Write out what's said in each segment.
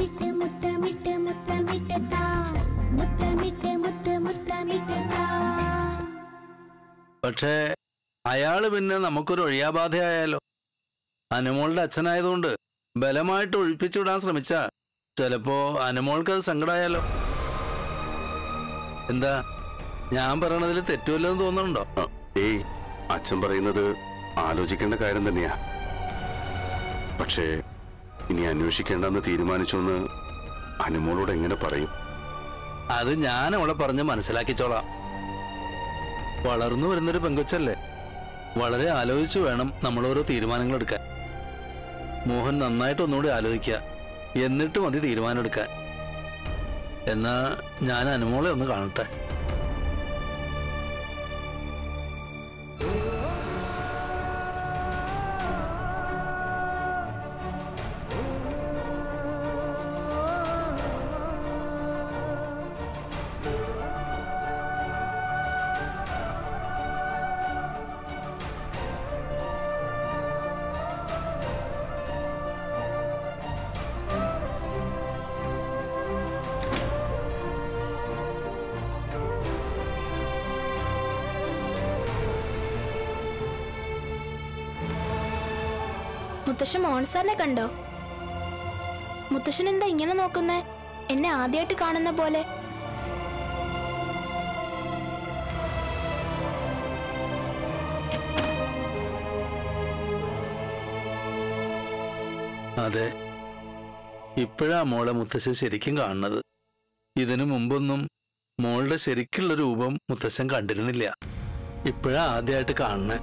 മുത്തമിട്ട് മുത്തമിട്ട് മുത്തമിട്ട് താ മുത്തമിട്ട് മുത്ത് മുത്തമിട്ട് താ പക്ഷേ അയാള് പിന്നെ നമുക്കൊരു ഒഴിയാബാധയായാലോ അനുമോളുടെ അച്ഛനായതുകൊണ്ട് ബലമായിട്ട് ഒഴിപ്പിച്ചുവിടാൻ ശ്രമിച്ച ചിലപ്പോ അനുമോൾക്ക് അത് സങ്കടമായാലോ എന്താ ഞാൻ പറയണതിൽ തെറ്റുമല്ലെന്ന് തോന്നുന്നുണ്ടോ ആ, ഏയ് അച്ഛൻ പറയുന്നത് ആലോചിക്കേണ്ട കാര്യം തന്നെയാ പക്ഷേ ഇനി അന്വേഷിക്കേണ്ടെന്ന് തീരുമാനിച്ചെന്ന് അനുമോളോട് എങ്ങനെ പറയും അത് ഞാൻ അവളെ പറഞ്ഞ് മനസ്സിലാക്കിച്ചോളാം വളർന്നു വരുന്നൊരു പെങ്കൊച്ചല്ലേ വളരെ ആലോചിച്ചു വേണം നമ്മൾ ഓരോ തീരുമാനങ്ങൾ എടുക്കാൻ മോഹൻ നന്നായിട്ട് ഒന്നുകൂടി ആലോചിക്കുക എന്നിട്ട് മതി തീരുമാനം എടുക്കാൻ എന്നാ ഞാൻ അനുമോളെ ഒന്ന് കാണട്ടെ മുത്തശ്ശൻ മോഹൻ സാറിനെ കണ്ടോ മുത്തശ്ശൻ എന്താ ഇങ്ങനെ നോക്കുന്നേ എന്നെ ആദ്യമായിട്ട് കാണുന്ന പോലെ അതെ ഇപ്പോഴാ മോളെ മുത്തശ്ശൻ ശരിക്കും കാണുന്നത് ഇതിനു മുമ്പൊന്നും മോളുടെ ശരിക്കുള്ള രൂപം മുത്തശ്ശൻ കണ്ടിരുന്നില്ല ഇപ്പോഴാ ആദ്യമായിട്ട് കാണുന്നേ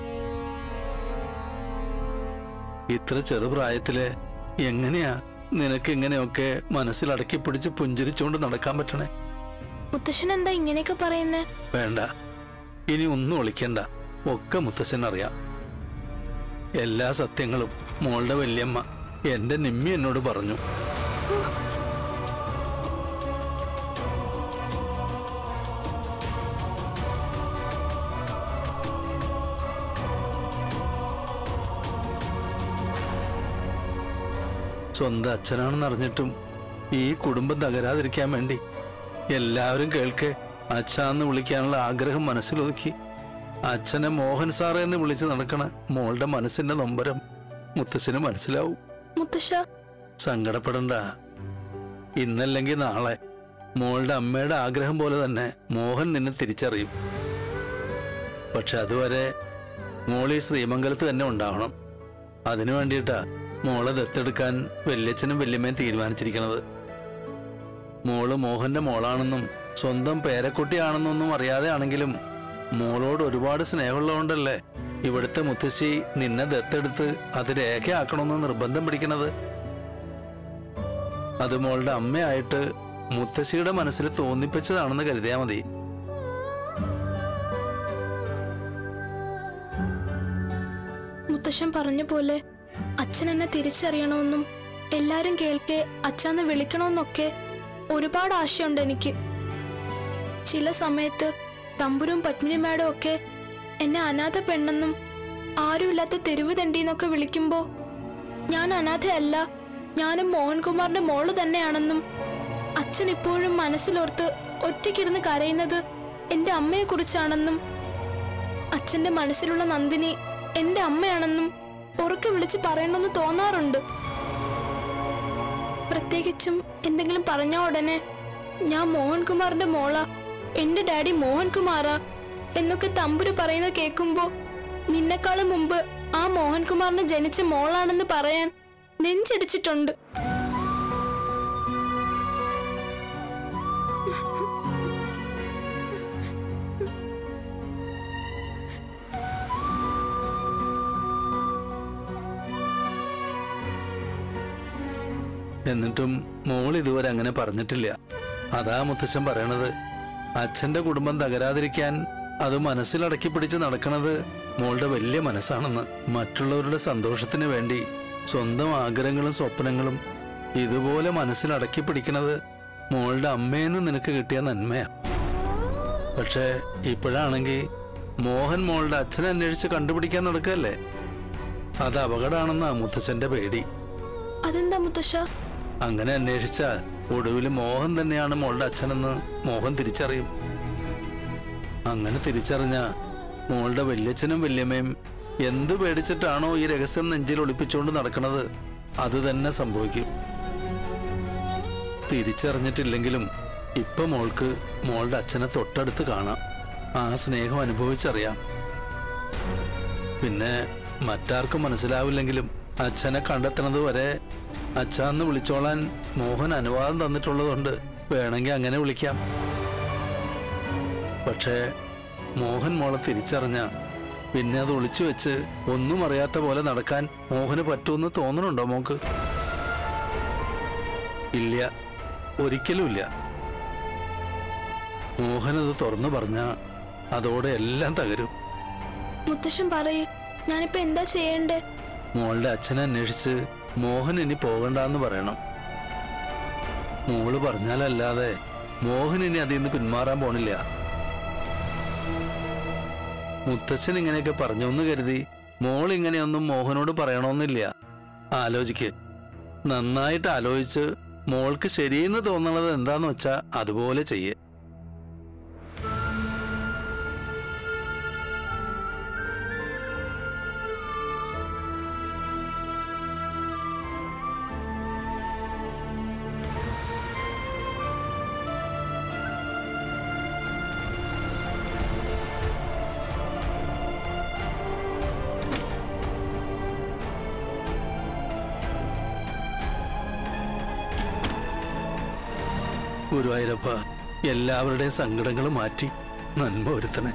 ഇത്ര ചെറുപ്രായത്തില് എങ്ങനെയാ നിനക്ക് ഇങ്ങനെയൊക്കെ മനസ്സിലടക്കി പിടിച്ച് പുഞ്ചിരിച്ചുകൊണ്ട് നടക്കാൻ പറ്റണേ മുത്തശ്ശൻ എന്താ ഇങ്ങനെയൊക്കെ പറയുന്നേ വേണ്ട ഇനി ഒന്നും ഒളിക്കണ്ട ഒക്കെ മുത്തശ്ശൻ അറിയാം എല്ലാ സത്യങ്ങളും മോളുടെ വല്യമ്മ എന്റെ നിമ്മി എന്നോട് പറഞ്ഞു സ്വന്തം അച്ഛനാണെന്ന് അറിഞ്ഞിട്ടും ഈ കുടുംബം തകരാതിരിക്കാൻ വേണ്ടി എല്ലാവരും കേൾക്കെ അച്ഛാന്ന് വിളിക്കാനുള്ള ആഗ്രഹം മനസ്സിലൊതുക്കി അച്ഛനെ മോഹൻ സാറേ എന്ന് വിളിച്ച് നടക്കണ മോളുടെ മനസ്സിന്റെ നൊമ്പരം മുത്തശ്ശന് മനസ്സിലാവും മുത്തശ്ശ സങ്കടപ്പെടണ്ട ഇന്നല്ലെങ്കിൽ നാളെ മോളുടെ അമ്മയുടെ ആഗ്രഹം പോലെ തന്നെ മോഹൻ നിന്നെ തിരിച്ചറിയും പക്ഷെ അതുവരെ മോൾ ഈ ശ്രീമംഗലത്ത് തന്നെ ഉണ്ടാവണം അതിനു വേണ്ടിയിട്ടാ മോളെ ദത്തെടുക്കാൻ വല്യച്ഛനും വല്യമ്മയും തീരുമാനിച്ചിരിക്കണത് മോള് മോഹന്റെ മോളാണെന്നും സ്വന്തം പേരക്കുട്ടിയാണെന്നൊന്നും അറിയാതെ ആണെങ്കിലും മോളോട് ഒരുപാട് സ്നേഹമുള്ളതുകൊണ്ടല്ലേ ഇവിടുത്തെ മുത്തശ്ശി നിന്നെ ദത്തെടുത്ത് അത് രേഖയാക്കണമെന്ന് നിർബന്ധം പിടിക്കണത് അത് മോളുടെ അമ്മയായിട്ട് മുത്തശ്ശിയുടെ മനസ്സിൽ തോന്നിപ്പിച്ചതാണെന്ന് കരുതിയാ മതി മുത്തശ്ശൻ പറഞ്ഞ പോലെ അച്ഛൻ എന്നെ തിരിച്ചറിയണമെന്നും എല്ലാരും കേൾക്കെ അച്ഛന്ന് വിളിക്കണമെന്നൊക്കെ ഒരുപാട് ആശയുണ്ട് എനിക്ക് ചില സമയത്ത് തമ്പുരും പത്മിനി മാഡം ഒക്കെ എന്നെ അനാഥ പെണ്ണെന്നും ആരുമില്ലാത്ത തെരുവ് തണ്ടിന്നൊക്കെ വിളിക്കുമ്പോ ഞാൻ അനാഥയല്ല ഞാനും മോഹൻകുമാറിന്റെ മോള് തന്നെയാണെന്നും അച്ഛൻ ഇപ്പോഴും മനസ്സിലോർത്ത് ഒറ്റയ്ക്കിരുന്ന് കരയുന്നത് എന്റെ അമ്മയെക്കുറിച്ചാണെന്നും അച്ഛന്റെ മനസ്സിലുള്ള നന്ദിനി എന്റെ അമ്മയാണെന്നും ഉറക്കെ വിളിച്ച് പറയണമെന്ന് തോന്നാറുണ്ട് പ്രത്യേകിച്ചും എന്തെങ്കിലും പറഞ്ഞ ഉടനെ ഞാൻ മോഹൻകുമാറിന്റെ മോള എന്റെ ഡാഡി മോഹൻകുമാറാ എന്നൊക്കെ തമ്പുരു പറയുന്നത് കേൾക്കുമ്പോ നിന്നെക്കാളും മുമ്പ് ആ മോഹൻകുമാറിന് ജനിച്ച മോളാണെന്ന് പറയാൻ നെഞ്ചിടിച്ചിട്ടുണ്ട് എന്നിട്ടും മോൾ ഇതുവരെ അങ്ങനെ പറഞ്ഞിട്ടില്ല അതാ മുത്തശ്ശൻ പറയണത് അച്ഛന്റെ കുടുംബം തകരാതിരിക്കാൻ അത് മനസ്സിലടക്കി പിടിച്ച് നടക്കണത് മോളുടെ വലിയ മനസ്സാണെന്ന് മറ്റുള്ളവരുടെ സന്തോഷത്തിന് വേണ്ടി സ്വന്തം ആഗ്രഹങ്ങളും സ്വപ്നങ്ങളും ഇതുപോലെ മനസ്സിലടക്കി പിടിക്കണത് മോളുടെ അമ്മയെന്ന് നിനക്ക് കിട്ടിയ നന്മയാ പക്ഷേ ഇപ്പോഴാണെങ്കിൽ മോഹൻ മോളുടെ അച്ഛനെ അന്വേഷിച്ച് കണ്ടുപിടിക്കാൻ നടക്കല്ലേ അത് അപകടമാണെന്നാ മുത്തച്ഛന്റെ പേടി അതെന്താ മുത്തശ്ശ അങ്ങനെ അന്വേഷിച്ചാൽ ഒടുവിൽ മോഹൻ തന്നെയാണ് മോളുടെ അച്ഛനെന്ന് മോഹൻ തിരിച്ചറിയും അങ്ങനെ തിരിച്ചറിഞ്ഞ മോളുടെ വല്യച്ഛനും വല്യമ്മയും എന്ത് പേടിച്ചിട്ടാണോ ഈ രഹസ്യം നെഞ്ചിൽ ഒളിപ്പിച്ചുകൊണ്ട് നടക്കുന്നത് അത് തന്നെ സംഭവിക്കും തിരിച്ചറിഞ്ഞിട്ടില്ലെങ്കിലും ഇപ്പൊ മോൾക്ക് മോളുടെ അച്ഛനെ തൊട്ടടുത്ത് കാണാം ആ സ്നേഹം അനുഭവിച്ചറിയാം പിന്നെ മറ്റാർക്കും മനസ്സിലാവില്ലെങ്കിലും അച്ഛനെ കണ്ടെത്തണത് വരെ അച്ഛന്ന് വിളിച്ചോളാൻ മോഹൻ അനുവാദം തന്നിട്ടുള്ളതുകൊണ്ട് വേണമെങ്കിൽ അങ്ങനെ വിളിക്കാം പക്ഷേ മോഹൻ മോളെ തിരിച്ചറിഞ്ഞ പിന്നെ അത് ഒളിച്ചു വെച്ച് ഒന്നും അറിയാത്ത പോലെ നടക്കാൻ മോഹന് പറ്റുമെന്ന് തോന്നണുണ്ടോ മോക്ക് ഇല്ല ഒരിക്കലും ഇല്ല മോഹനത് തുറന്നു പറഞ്ഞ അതോടെ എല്ലാം തകരും മുത്തശ്ശൻ പറയൂ ഞാനിപ്പോ എന്താ ചെയ്യണ്ടേ മോളുടെ അച്ഛനെ അന്വേഷിച്ച് മോഹൻ ഇനി പോകണ്ടെന്ന് പറയണം മോള് പറഞ്ഞാലല്ലാതെ മോഹൻ ഇനി അതിൽ നിന്ന് പിന്മാറാൻ പോണില്ല മുത്തച്ഛൻ ഇങ്ങനെയൊക്കെ പറഞ്ഞു എന്ന് കരുതി മോൾ ഇങ്ങനെയൊന്നും മോഹനോട് പറയണമെന്നില്ല ആലോചിക്ക് നന്നായിട്ട് ആലോചിച്ച് മോൾക്ക് ശരിയെന്ന് തോന്നണത് എന്താന്ന് വെച്ചാ അതുപോലെ ചെയ്യേ ഗുരുവായൂരപ്പ എല്ലാവരുടെയും സങ്കടങ്ങൾ മാറ്റി നന്മ ഒരുത്തണേ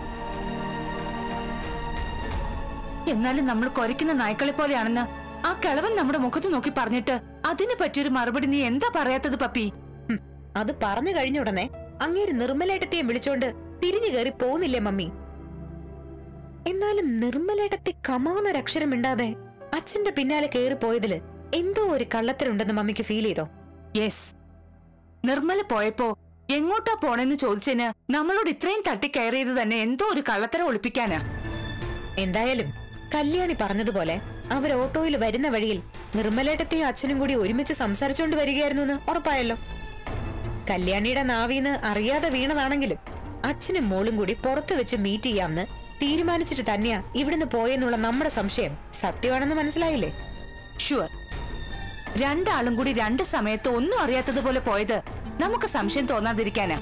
എന്നാലും നമ്മൾ കൊരയ്ക്കുന്ന നായ്ക്കളെ പോലെയാണെന്ന് ആ കിളവൻ നമ്മുടെ മുഖത്ത് നോക്കി പറഞ്ഞിട്ട് അതിന് പറ്റിയൊരു മറുപടി നീ എന്താ പറയാത്തത് പപ്പി ഹും, അത് പറഞ്ഞു കഴിഞ്ഞ ഉടനെ അങ്ങേര് നിർമ്മലേട്ടത്തെയും വിളിച്ചോണ്ട് തിരിഞ്ഞു കയറി പോകുന്നില്ലേ മമ്മി എന്നാലും നിർമ്മലേട്ടത്തെ കമാന്നൊരക്ഷരം മിണ്ടാതെ അച്ഛന്റെ പിന്നാലെ കയറി പോയതില് എന്തോ ഒരു കള്ളത്തരുണ്ടെന്ന് മമ്മിക്ക് ഫീൽ ചെയ്തോ യെസ് നിർമ്മല പോയപ്പോ എങ്ങോട്ടാ പോണെന്ന് ചോദിച്ചതിന് നമ്മളോട് ഇത്രയും തട്ടിക്കയറിയത് തന്നെ എന്തോ ഒരു കള്ളത്തരം ഒളിപ്പിക്കാനാ എന്തായാലും കല്യാണി പറഞ്ഞതുപോലെ അവർ ഓട്ടോയിൽ വരുന്ന വഴിയിൽ നിർമ്മലേട്ടത്തെയും അച്ഛനും കൂടി ഒരുമിച്ച് സംസാരിച്ചുകൊണ്ട് വരികയായിരുന്നു എന്ന് ഉറപ്പായല്ലോ കല്യാണിയുടെ നാവീന്ന് അറിയാതെ വീണതാണെങ്കിലും അച്ഛനും മോളും കൂടി പുറത്തു വെച്ച് മീറ്റ് ചെയ്യാമെന്ന് തീരുമാനിച്ചിട്ട് തന്നെയാ ഇവിടുന്ന് പോയെന്നുള്ള നമ്മുടെ സംശയം സത്യമാണെന്ന് മനസ്സിലായില്ലേ ഷുവർ രണ്ടാളും കൂടി രണ്ട് സമയത്ത് ഒന്നും അറിയാത്തതുപോലെ പോയത് നമുക്ക് സംശയം തോന്നാതിരിക്കാനാ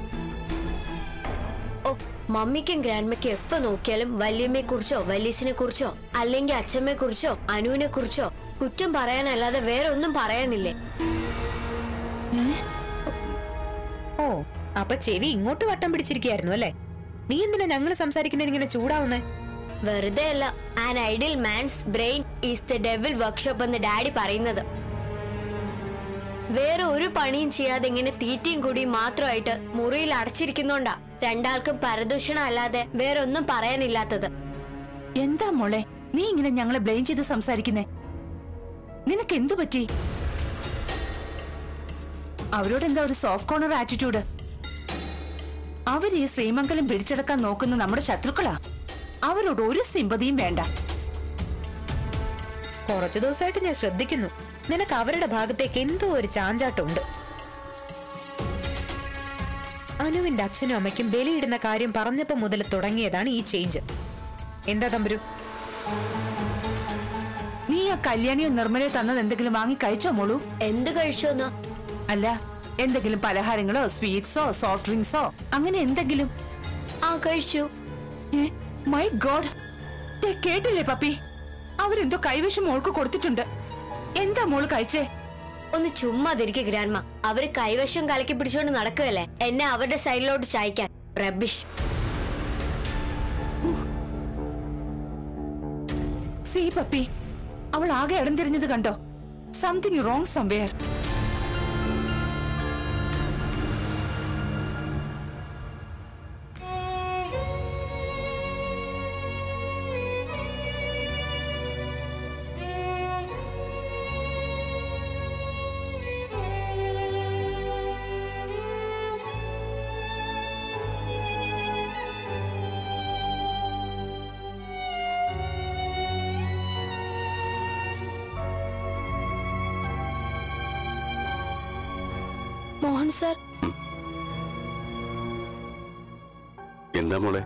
ഓ മമ്മിക്കും ഗ്രാൻഡ്മയ്ക്കും എപ്പോ നോക്കിയാലും വല്യമ്മയെ കുറിച്ചോ വല്യച്ഛനെ കുറിച്ചോ അല്ലെങ്കിൽ അച്ഛമ്മയെ കുറിച്ചോ അനുവിനെ കുറിച്ചോ കുറ്റം പറയാനല്ലാതെ വേറെ ഒന്നും പറയാനില്ലേ ഓ അപ്പൊ ചെവി ഇങ്ങോട്ട് വട്ടം പിടിച്ചിരിക്കുകയായിരുന്നു അല്ലേ നീ എന്തിനാ ഞങ്ങൾ സംസാരിക്കുന്നതിന് ഇങ്ങനെ ചൂടാവുന്നേ വെറുതെ അല്ല an ideal man's brain is the devil workshop എന്ന് ഡാഡി പറയുന്നത് വേറെ ഒരു പണിയും ചെയ്യാതെ ഇങ്ങനെ തീറ്റയും കൂടിയും മാത്രമായിട്ട് മുറിയിൽ അടച്ചിരിക്കുന്നോണ്ടാ രണ്ടാൾക്കും പരദൂഷണം അല്ലാതെ വേറെ ഒന്നും പറയാനില്ലാത്തത് എന്താ മോളെ നീ ഇങ്ങനെ ഞങ്ങളെ ബ്ലെയിം ചെയ്ത് സംസാരിക്കുന്നേ നിനക്ക് എന്തു പറ്റി അവരോട് എന്താ ഒരു സോഫ്റ്റ് കോർണർ ആറ്റിറ്റ്യൂഡ് അവർ ഈ ശ്രീമംഗലം പിടിച്ചെടുക്കാൻ നോക്കുന്ന നമ്മുടെ ശത്രുക്കളാ അവരോട് ഒരു സിമ്പതിയും വേണ്ട കുറച്ചു ദിവസമായിട്ട് ഞാൻ ശ്രദ്ധിക്കുന്നു നിനക്ക് അവരുടെ ഭാഗത്തേക്ക് എന്തോ ഒരു ചാഞ്ചാട്ടമുണ്ട് അനുവിന്റെ അച്ഛനും അമ്മയ്ക്കും ബലിയിടുന്ന കാര്യം പറഞ്ഞപ്പോ മുതൽ തുടങ്ങിയതാണ് ഈ ചേഞ്ച് എന്താ തമ്പുരു നീ ആ കല്യാണിയോ നിർമ്മലയോ തന്നത് എന്തെങ്കിലും വാങ്ങി കഴിച്ചോ മോളൂ എന്ത് കഴിച്ചോന്നോ അല്ല എന്തെങ്കിലും പലഹാരങ്ങളോ സ്വീറ്റ്സോ സോഫ്റ്റ് ഡ്രിങ്ക്സോ അങ്ങനെ എന്തെങ്കിലും ആ കഴിച്ചു മൈ ഗോഡ് കേട്ടില്ലേ പപ്പി അവരെന്തോ കൈവശം മോൾക്ക് കൊടുത്തിട്ടുണ്ട് എന്താ മോള് കഴിച്ചേ ഒന്ന് ചുമ്മാതിരിക്കെ ഗ്രാൻഡ്മ അവര് കൈവശം കലക്കി പിടിച്ചോണ്ട് നടക്കുകയല്ലേ എന്നെ അവരുടെ സൈഡിലോട്ട് ചായ്ക്കാൻ റബിഷ് സീ പപ്പി അവൾ ആകെ ഇടം തിരിഞ്ഞത് കണ്ടോ something wrong somewhere Mohan sir എന്താ മോളെ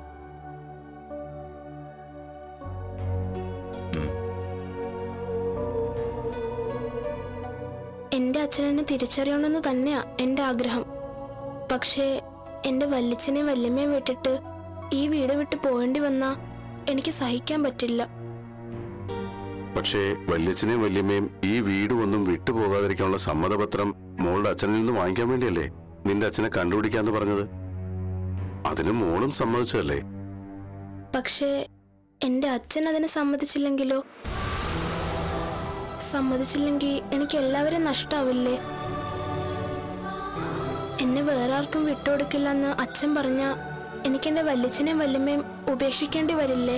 എന്റെ അച്ഛനെന്നെ തിരിച്ചറിയണമെന്ന് തന്നെയാ എന്റെ ആഗ്രഹം പക്ഷേ എന്റെ വല്യച്ഛനെയും വല്യമ്മയും വിട്ടിട്ട് ഈ വീട് വിട്ട് പോകേണ്ടി വന്നാ എനിക്ക് സഹിക്കാൻ പറ്റില്ല പക്ഷേ വല്യച്ഛനെയും വല്യമ്മയും ഈ വീട് ഒന്നും വിട്ടുപോകാതിരിക്കാനുള്ള സമ്മതപത്രം മോളുടെ അച്ഛനിൽ നിന്ന് വാങ്ങിക്കാൻ വേണ്ടിയല്ലേ നിന്റെ അച്ഛനെ കണ്ടുപിടിക്കാന്ന് പറഞ്ഞത് അതിന് മോളും സമ്മതിച്ചതല്ലേ പക്ഷേ എന്റെ അച്ഛൻ അതിന് സമ്മതിച്ചില്ലെങ്കിലോ സമ്മതിച്ചില്ലെങ്കിൽ എനിക്ക് എല്ലാവരെയും നഷ്ടാവില്ലേ എന്നെ വേറെ ആർക്കും വിട്ടുകൊടുക്കില്ലെന്ന് അച്ഛൻ പറഞ്ഞ എനിക്ക് എന്റെ വല്യച്ഛനെയും വല്യമ്മയും ഉപേക്ഷിക്കേണ്ടി വരില്ലേ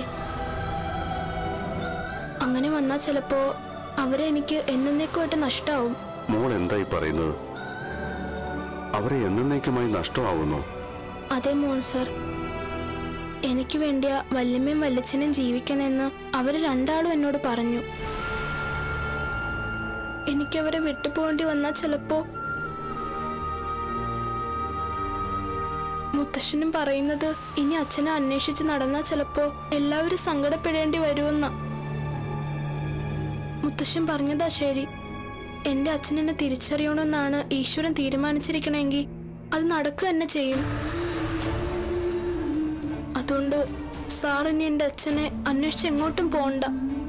അങ്ങനെ വന്നാൽ ചിലപ്പോ അവരെ എനിക്ക് എന്നേക്കുമായിട്ട് നഷ്ടാവും മോൾ എന്തായി പറയുന്നത് അവരെ എന്നേക്കുമായി നഷ്ടമാവുന്നു അതെ മോൻ സർ എനിക്ക് വേണ്ടിയ വല്യമ്മയും വല്യച്ഛനും ജീവിക്കണമെന്ന് അവര് രണ്ടാളും എന്നോട് പറഞ്ഞു എനിക്കവരെ വിട്ടുപോകേണ്ടി വന്നാൽ ചിലപ്പോ മുത്തശ്ശനും പറയുന്നത് ഇനി അച്ഛനെ അന്വേഷിച്ച് നടന്നാൽ ചിലപ്പോ എല്ലാവരും സങ്കടപ്പെടേണ്ടി വരുമെന്ന മുത്തശ്ശൻ പറഞ്ഞതാ ശരി എന്റെ അച്ഛൻ എന്നെ തിരിച്ചറിയണമെന്നാണ് ഈശ്വരൻ തീരുമാനിച്ചിരിക്കണമെങ്കിൽ അത് നടക്കുക തന്നെ ചെയ്യും അതുകൊണ്ട് സാർ ഇനി എന്റെ അച്ഛനെ അന്വേഷിച്ച് എങ്ങോട്ടും പോണ്ട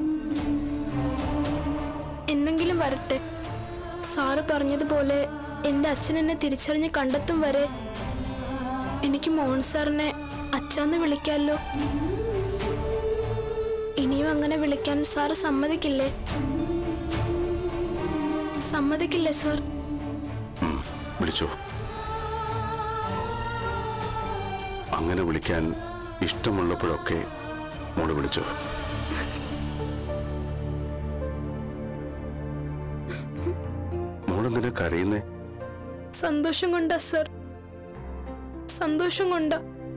എന്തെങ്കിലും വരട്ടെ സാറ് പറഞ്ഞതുപോലെ എന്റെ അച്ഛൻ എന്നെ തിരിച്ചറിഞ്ഞ് കണ്ടെത്തും വരെ എനിക്ക് മോഹൻ സാറിനെ അച്ഛന്ന് വിളിക്കാമല്ലോ ഇനിയും അങ്ങനെ വിളിക്കാൻ സാറ് സമ്മതിക്കില്ലേ സമ്മതിക്കില്ലേ സാർ ഉം, വിളിച്ചോ അങ്ങനെ വിളിക്കാൻ ഇഷ്ടമുള്ളപ്പോഴൊക്കെ മോള് വിളിച്ചോ മോളെന്തിനാ കരയുന്നേ സന്തോഷം കൊണ്ടാ സർ സന്തോഷം കൊണ്ടാ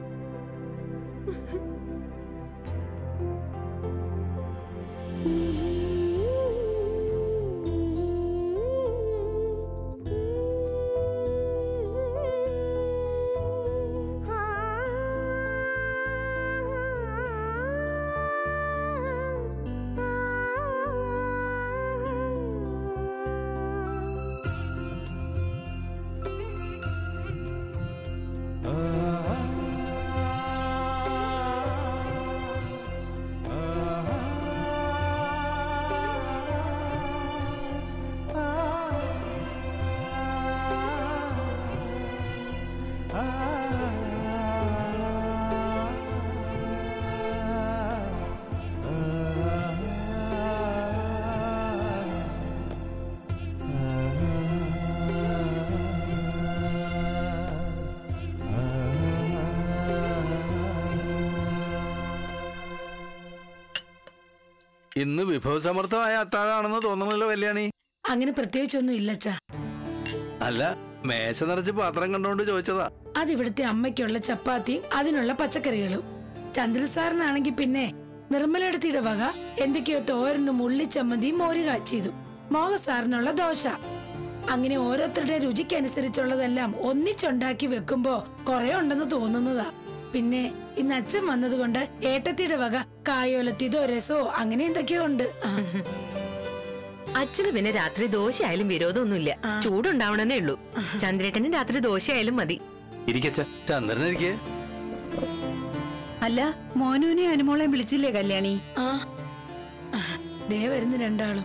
ഇന്ന് വിഭവസമൃദ്ധമായ അത്താഴാണെന്ന് തോന്നണല്ലോ കല്യാണി അങ്ങനെ പ്രത്യേകിച്ചൊന്നും ഇല്ലച്ചാ അല്ല മേശ നിറച്ച് പാത്രം കണ്ടോണ്ട് ചോദിച്ചതാ അതിവിടുത്തെ അമ്മയ്ക്കുള്ള ചപ്പാത്തിയും അതിനുള്ള പച്ചക്കറികളും ചന്ദ്രസാറിനാണെങ്കിൽ പിന്നെ നിർമ്മലടത്തിയുടെ വക എന്തൊക്കെയോ തോരനും ഉള്ളിച്ചമ്മന്തിയും മോര് കാച്ചിയതും മോഹ സാറിനുള്ള ദോശ അങ്ങനെ ഓരോരുത്തരുടെ രുചിക്കനുസരിച്ചുള്ളതെല്ലാം ഒന്നിച്ചുണ്ടാക്കി വെക്കുമ്പോ കുറെ ഉണ്ടെന്ന് തോന്നുന്നതാ പിന്നെ ഇന്ന് അച്ഛൻ വന്നതുകൊണ്ട് ഏട്ടത്തിയുടെ വക കായോലത്തിയതോ രസോ അങ്ങനെ എന്തൊക്കെയോ ഉണ്ട് ആ. അച്ഛന് പിന്നെ രാത്രി ദോശയായാലും വിരോധമൊന്നുമില്ല ചൂടുണ്ടാവണമെന്നേ ഉള്ളൂ ചന്ദ്രേട്ടന് രാത്രി ദോശയായാലും മതി ഇരിക്കച്ച ചന്ദ്രനിരിക്കേ അല്ല മോനുവിനെ അനുമോളെ വിളിച്ചില്ലേ കല്യാണി ആ ദേ വരുന്നു രണ്ടാളും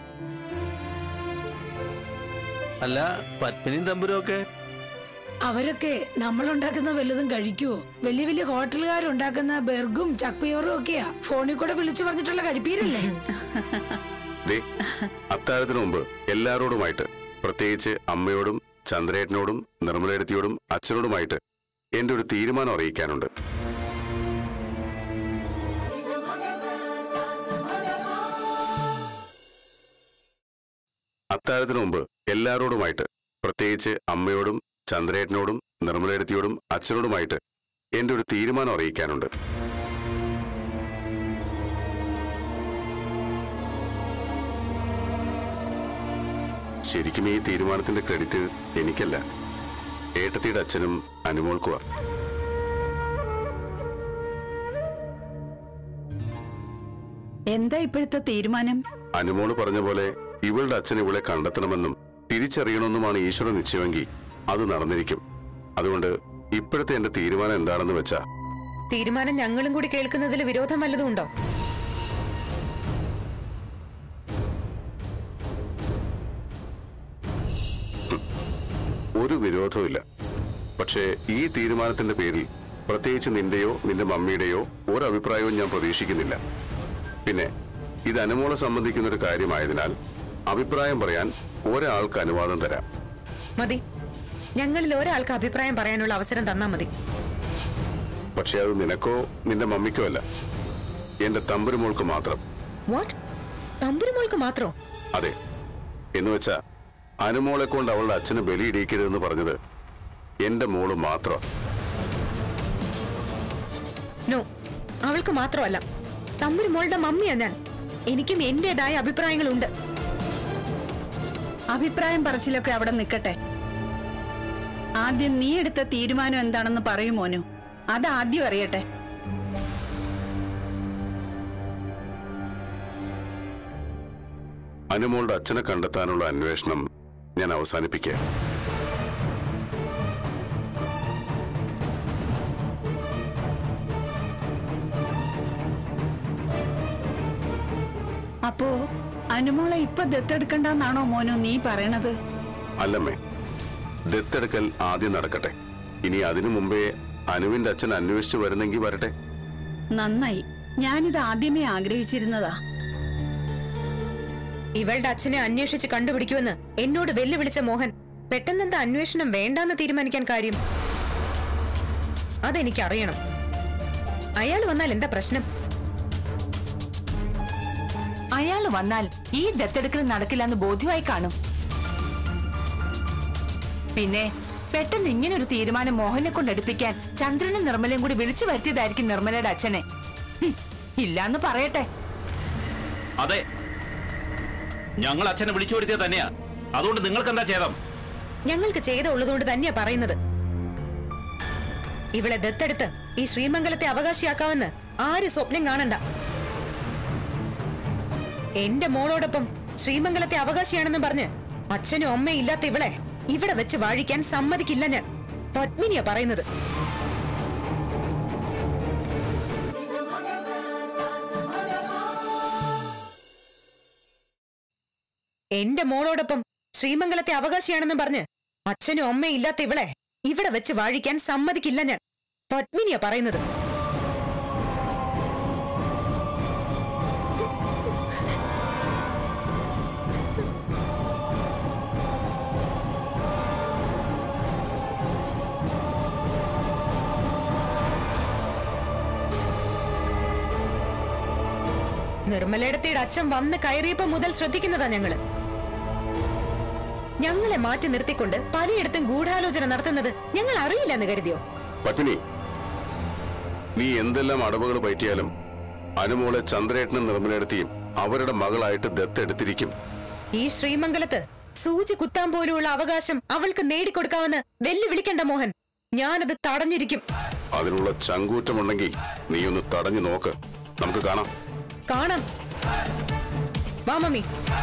അല്ല പത്മിനിയും തമ്പുരും ഒക്കെ അവരൊക്കെ നമ്മൾ ഉണ്ടാക്കുന്ന വല്ലതും കഴിക്കുവോ വലിയ വലിയ ഹോട്ടലുകാരുണ്ടാക്കുന്ന ബെർഗും ചക്പയോറും ഒക്കെയാ ഫോണിൽ കൂടെ വിളിച്ചു പറഞ്ഞിട്ടുള്ള കഴിപ്പീരല്ലേ ദേ അത്താഴത്തിന് മുമ്പ് എല്ലാവരോടുമായിട്ട് പ്രത്യേകിച്ച് അമ്മയോടും ചന്ദ്രേട്ടനോടും നിർമ്മലയെടുത്തിയോടും അച്ഛനോടുമായിട്ട് എന്റെ ഒരു തീരുമാനം അറിയിക്കാനുണ്ട് അത്താഴത്തിന് മുമ്പ് എല്ലാവരോടുമായിട്ട് പ്രത്യേകിച്ച് അമ്മയോടും ചന്ദ്രേട്ടനോടും നിർമ്മലയെടുത്തിയോടും അച്ഛനോടുമായിട്ട് എന്റെ ഒരു തീരുമാനം അറിയിക്കാനുണ്ട് ശരിക്കും ഈ തീരുമാനത്തിന്റെ ക്രെഡിറ്റ് എനിക്കല്ല ഏട്ടത്തിയുടെ അച്ഛനും അനുമോൾക്കുവാ എന്താ ഇപ്പോഴത്തെ തീരുമാനം അനുമോള് പറഞ്ഞ പോലെ ഇവളുടെ അച്ഛൻ ഇവളെ കണ്ടെത്തണമെന്നും തിരിച്ചറിയണമെന്നുമാണ് ഈശ്വര നിശ്ചയമെങ്കിൽ അത് നടന്നിരിക്കും അതുകൊണ്ട് ഇപ്പോഴത്തെ എന്റെ തീരുമാനം എന്താണെന്ന് വെച്ചാ തീരുമാനം ഞങ്ങളും കൂടി കേൾക്കുന്നതിൽ വിരോധം വല്ലതും ഉണ്ടോ ഒരു വിരോധവുമില്ല പക്ഷേ ഈ തീരുമാനത്തിന്റെ പേരിൽ പ്രത്യേകിച്ച് നിന്റെയോ നിന്റെ മമ്മിയുടെയോ ഒരു അഭിപ്രായവും ഞാൻ പ്രതീക്ഷിക്കുന്നില്ല പിന്നെ ഇത് അനുമോളെ സംബന്ധിക്കുന്ന ഒരു കാര്യമായതിനാൽ അഭിപ്രായം പറയാൻ ഒരാൾക്ക് അനുവാദം തരാം മതി ഞങ്ങളിൽ ഒരാൾക്ക് അഭിപ്രായം പറയാനുള്ള അവസരം തന്നാ മതി പക്ഷേ അത് നിനക്കോ നിന്റെ മമ്മിക്കോ അല്ല എന്റെ തമ്പുരുമോൾക്ക് മാത്രം വാട്ട് തമ്പുരുമോൾക്ക് മാത്രോ അതെ എന്ന് വെച്ചാ അനുമോളെ കൊണ്ട് അവളുടെ അച്ഛന് ബലിയിടിക്കരുതെന്ന് പറഞ്ഞത് എന്റെ മോള് മാത്രം നോ അവൾക്ക് മാത്രമല്ല തമ്പുരുമോളുടെ മമ്മിയാ ഞാൻ എനിക്കും എന്റേതായ അഭിപ്രായങ്ങളുണ്ട് അഭിപ്രായം പറച്ചിലൊക്കെ അവിടെ നിൽക്കട്ടെ ആദ്യം നീ എടുത്ത തീരുമാനം എന്താണെന്ന് പറയൂ മോനു അത് ആദ്യം അറിയട്ടെ അനുമോളുടെ അച്ഛനെ കണ്ടെത്താനുള്ള അന്വേഷണം ഞാൻ അവസാനിപ്പിക്കുക അപ്പോ അനുമോളെ ഇപ്പൊ ദത്തെടുക്കണ്ടെന്നാണോ മോനു നീ പറയണത് അല്ലമ്മേ ദത്തെടുക്കൽ ആദ്യം നടക്കട്ടെ ഇനി അതിനു മുമ്പേ അനുവിന്റെ അച്ഛൻ അന്വേഷിച്ചു വരുന്നെങ്കിൽ വരട്ടെ നന്നായി ഞാനിത് ആദ്യമേ ആഗ്രഹിച്ചിരുന്നതാ ഇവളുടെ അച്ഛനെ അന്വേഷിച്ച് കണ്ടുപിടിക്കുമെന്ന് എന്നോട് വെല്ലുവിളിച്ച മോഹൻ പെട്ടെന്നെന്താ അന്വേഷണം വേണ്ടാന്ന് തീരുമാനിക്കാൻ കാര്യം അതെനിക്കറിയണം അയാൾ വന്നാൽ എന്താ പ്രശ്നം അയാൾ വന്നാൽ ഈ ദത്തെടുക്കൽ നടക്കില്ലെന്ന് ബോധ്യമായി കാണും പിന്നെ പെട്ടെന്ന് ഇങ്ങനെ ഒരു തീരുമാനം മോഹനെ കൊണ്ട് എടുപ്പിക്കാൻ ചന്ദ്രനും നിർമ്മലയും കൂടി വിളിച്ചു വരുത്തിയതായിരിക്കും നിർമ്മലയുടെ അച്ഛനെ ഹും, ഇല്ലാന്ന് പറയട്ടെ അതെ ഞങ്ങൾ അച്ഛനെ വിളിച്ചു വരുത്തിയത് തന്നെയാ അതുകൊണ്ട് നിങ്ങൾക്ക് എന്താ ഛേദം ഞങ്ങൾക്ക് ചെയ്ത ഉള്ളതുകൊണ്ട് തന്നെയാ പറയുന്നത് ഇവളെ ദത്തെടുത്ത് ഈ ശ്രീമംഗലത്തെ അവകാശിയാക്കാമെന്ന് ആര് സ്വപ്നം കാണണ്ട എന്റെ മോളോടൊപ്പം ശ്രീമംഗലത്തെ അവകാശിയാണെന്ന് പറഞ്ഞ് അച്ഛനും അമ്മയും ഇല്ലാത്ത ഇവളെ ഇവിടെ വെച്ച് വാഴിക്കാൻ സമ്മതിക്കില്ല ഞാൻ പത്മിനിയാ പറയുന്നത് എന്റെ മോളോടൊപ്പം ശ്രീമംഗലത്തെ അവകാശിയാണെന്ന് പറഞ്ഞ് അച്ഛനും അമ്മയും ഇല്ലാത്ത ഇവളെ ഇവിടെ വെച്ച് വാഴിക്കാൻ സമ്മതിക്കില്ല ഞാൻ പത്മിനിയാ പറയുന്നത് നിർമ്മലയിടത്തിയുടെ അച്ഛൻ വന്ന് കയറിയപ്പോ മുതൽ ശ്രദ്ധിക്കുന്നതാ ഞങ്ങള് ഞങ്ങളെ മാറ്റി നിർത്തിക്കൊണ്ട് പലയിടത്തും ഗൂഢാലോചന നടത്തുന്നത് ഞങ്ങൾ അറിയില്ലെന്ന് കരുതിയോ പത്മിനി നീ എന്തെല്ലാം അടവുകൾ പയറ്റിയാലും അനുമോളെ ചന്ദ്രേട്ടനും നിർമ്മലെടുത്തിയും അവരുടെ മകളായിട്ട് ദത്തെടുത്തിരിക്കും ഈ ശ്രീമംഗലത്ത് സൂചി കുത്താൻ പോലുള്ള അവകാശം അവൾക്ക് നേടിക്കൊടുക്കാമെന്ന് വെല്ലുവിളിക്കണ്ട മോഹൻ ഞാനത് തടഞ്ഞിരിക്കും അതിനുള്ള ചങ്കൂറ്റമുണ്ടെങ്കിൽ നീ ഒന്ന് തടഞ്ഞു നോക്ക് നമുക്ക് കാണാം കാണാം വാ മമ്മി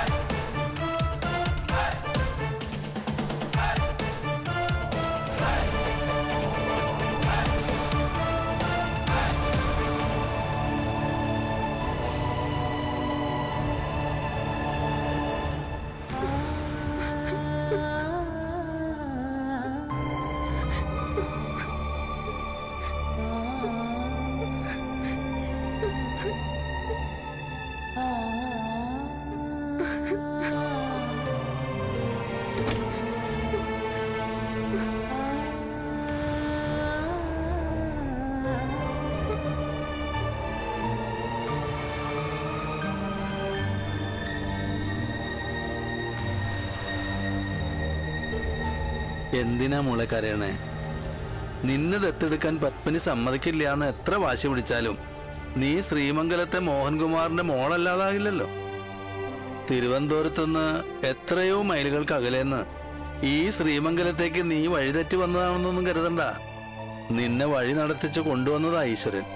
എന്തിനാ മോളെ കരയണേ നിന്നെ ദത്തെടുക്കാൻ പത്മിനി സമ്മതിക്കില്ല എന്ന് എത്ര വാശി പിടിച്ചാലും നീ ശ്രീമംഗലത്തെ മോഹൻകുമാറിന്റെ മോളല്ലാതാകില്ലല്ലോ തിരുവനന്തപുരത്തുനിന്ന് എത്രയോ മൈലുകൾക്ക് അകലേന്ന് ഈ ശ്രീമംഗലത്തേക്ക് നീ വഴിതെറ്റി വന്നതാണെന്നൊന്നും കരുതണ്ട നിന്നെ വഴി നടത്തിച്ച് കൊണ്ടുവന്നതാ ഈശ്വരൻ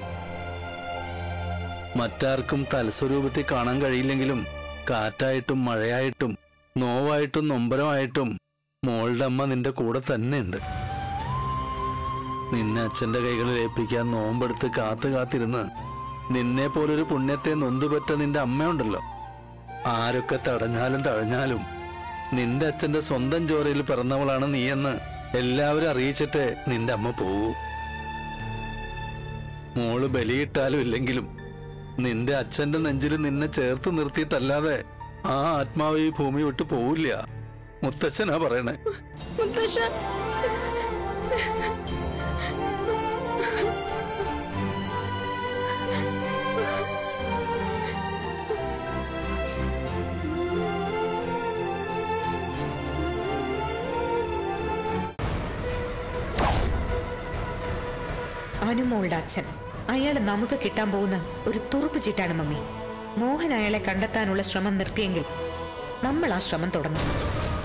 മറ്റാർക്കും തലസ്വരൂപത്തിൽ കാണാൻ കഴിയില്ലെങ്കിലും കാറ്റായിട്ടും മഴയായിട്ടും നോവായിട്ടും നൊമ്പരമായിട്ടും മോളുടെ അമ്മ നിന്റെ കൂടെ തന്നെയുണ്ട് നിന്നെ അച്ഛന്റെ കൈകളിൽ ഏൽപ്പിക്കാൻ നോമ്പെടുത്ത് കാത്തു കാത്തിരുന്ന് നിന്നെ പോലൊരു പുണ്യത്തെ നൊന്തുപറ്റ നിന്റെ അമ്മയുണ്ടല്ലോ ആരൊക്കെ തടഞ്ഞാലും തഴഞ്ഞാലും നിന്റെ അച്ഛന്റെ സ്വന്തം ചോരയിൽ പിറന്നവളാണ് നീയെന്ന് എല്ലാവരും അറിയിച്ചിട്ട് നിന്റെ അമ്മ പോവൂ മോള് ബലിയിട്ടാലും ഇല്ലെങ്കിലും നിന്റെ അച്ഛന്റെ നെഞ്ചിൽ നിന്നെ ചേർത്ത് നിർത്തിയിട്ടല്ലാതെ ആ ആത്മാവ് ഈ ഭൂമി വിട്ട് പോവില്ല മുത്തച്ഛനാ പറയണേ മുത്തശ്ശ അനുമോളുടെ അച്ഛൻ അയാൾ നമുക്ക് കിട്ടാൻ പോകുന്ന ഒരു തുറുപ്പ് ചീട്ടാണ് മമ്മി മോഹൻ അയാളെ കണ്ടെത്താനുള്ള ശ്രമം നിർത്തിയെങ്കിൽ നമ്മൾ ആ ശ്രമം തുടങ്ങും